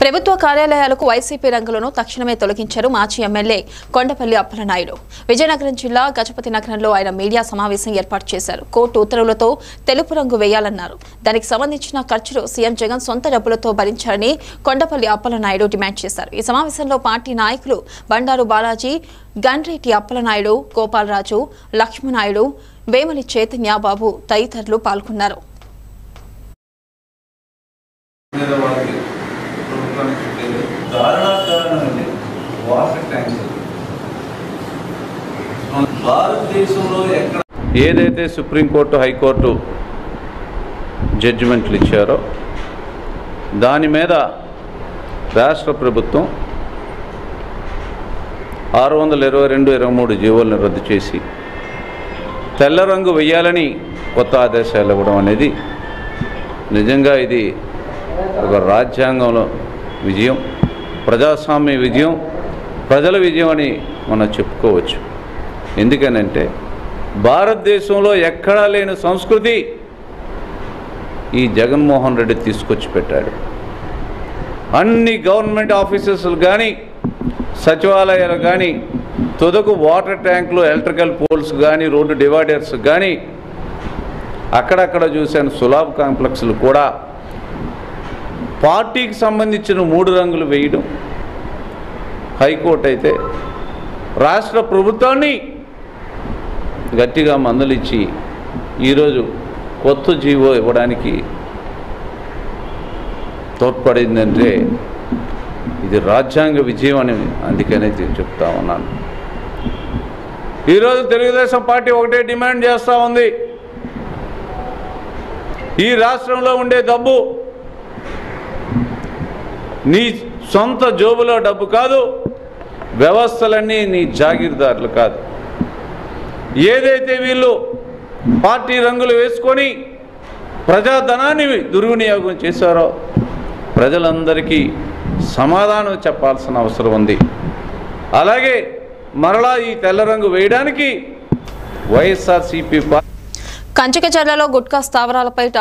ప్రభుత్వ కార్యాలయాలకు వైసీపీ రంగులను తక్షణమే తొలగించారు మాజీ ఎమ్మెల్యే కొండపల్లి అప్పలనాయుడు విజయనగరం జిల్లా గజపతి నగరంలో ఆయన మీడియా సమావేశం ఏర్పాటు చేశారు కోర్టు ఉత్తర్వులతో తెలుపు రంగు వేయాలన్నారు దానికి సంబంధించిన ఖర్చులు సీఎం జగన్ సొంత డబ్బులతో భరించారని కొండపల్లి అప్పలనాయుడు డిమాండ్ చేశారు ఈ సమావేశంలో పార్టీ నాయకులు బండారు బాలాజీ గన్రెడ్డి అప్పలనాయుడు గోపాలరాజు లక్ష్మణాయుడు వేమలి చైతన్య బాబు తదితరులు పాల్గొన్నారు మీద వాళ్ళకి ప్రభుత్వానికి చుట్టేది దారుణాదారుణమండి వాటర్ ట్యాంక్స్ మన భారతదేశంలో ఎక్కడ ఏదైతే సుప్రీంకోర్టు హైకోర్టు జడ్జిమెంట్లు ఇచ్చారో దాని మీద రాష్ట్ర ప్రభుత్వం ఆరు వందల ఇరవై రెండు ఇరవై మూడు జీవోలను రద్దు చేసి తెల్ల రంగు వెయ్యాలని కొత్త ఆదేశాలు ఇవ్వడం అనేది నిజంగా ఇది ఒక రాజ్యాంగంలో విజయం ప్రజాస్వామ్య విజయం ప్రజల విజయం అని మనం చెప్పుకోవచ్చు ఎందుకనంటే భారతదేశంలో ఎక్కడా లేని సంస్కృతి ఈ జగన్మోహన్ రెడ్డి తీసుకొచ్చి పెట్టాడు అన్ని గవర్నమెంట్ ఆఫీసెస్లు కానీ సచివాలయాలు కానీ తుదకు వాటర్ ట్యాంకులు ఎలక్ట్రికల్ పోల్స్ కానీ రోడ్డు డివైడర్స్ కానీ అక్కడక్కడ చూశాను సులాబ్ కాంప్లెక్స్లు కూడా పార్టీకి సంబంధించిన మూడు రంగులు వేయడం హైకోర్టు అయితే రాష్ట్ర ప్రభుత్వాన్ని గట్టిగా మందలిచ్చి ఈరోజు కొత్త జీవో ఇవ్వడానికి తోడ్పడిందంటే ఇది రాజ్యాంగ విజయం అని అందుకనే నేను చెప్తా ఉన్నాను ఈరోజు తెలుగుదేశం పార్టీ ఒకటే డిమాండ్ చేస్తూ ఉంది ఈ రాష్ట్రంలో ఉండే డబ్బు నీ సొంత జోబులో డబ్బు కాదు వ్యవస్థలన్నీ నీ జాగీర్దారులు కాదు ఏదైతే వీళ్ళు పార్టీ రంగులు వేసుకొని ప్రజాధనాన్ని దుర్వినియోగం చేశారో ప్రజలందరికీ సమాధానం చెప్పాల్సిన అవసరం ఉంది అలాగే మరలా ఈ తెల్ల రంగు వేయడానికి వైఎస్ఆర్సీపీ పార్టీ కంచకచర్లలో గుట్కా స్థావరాలపై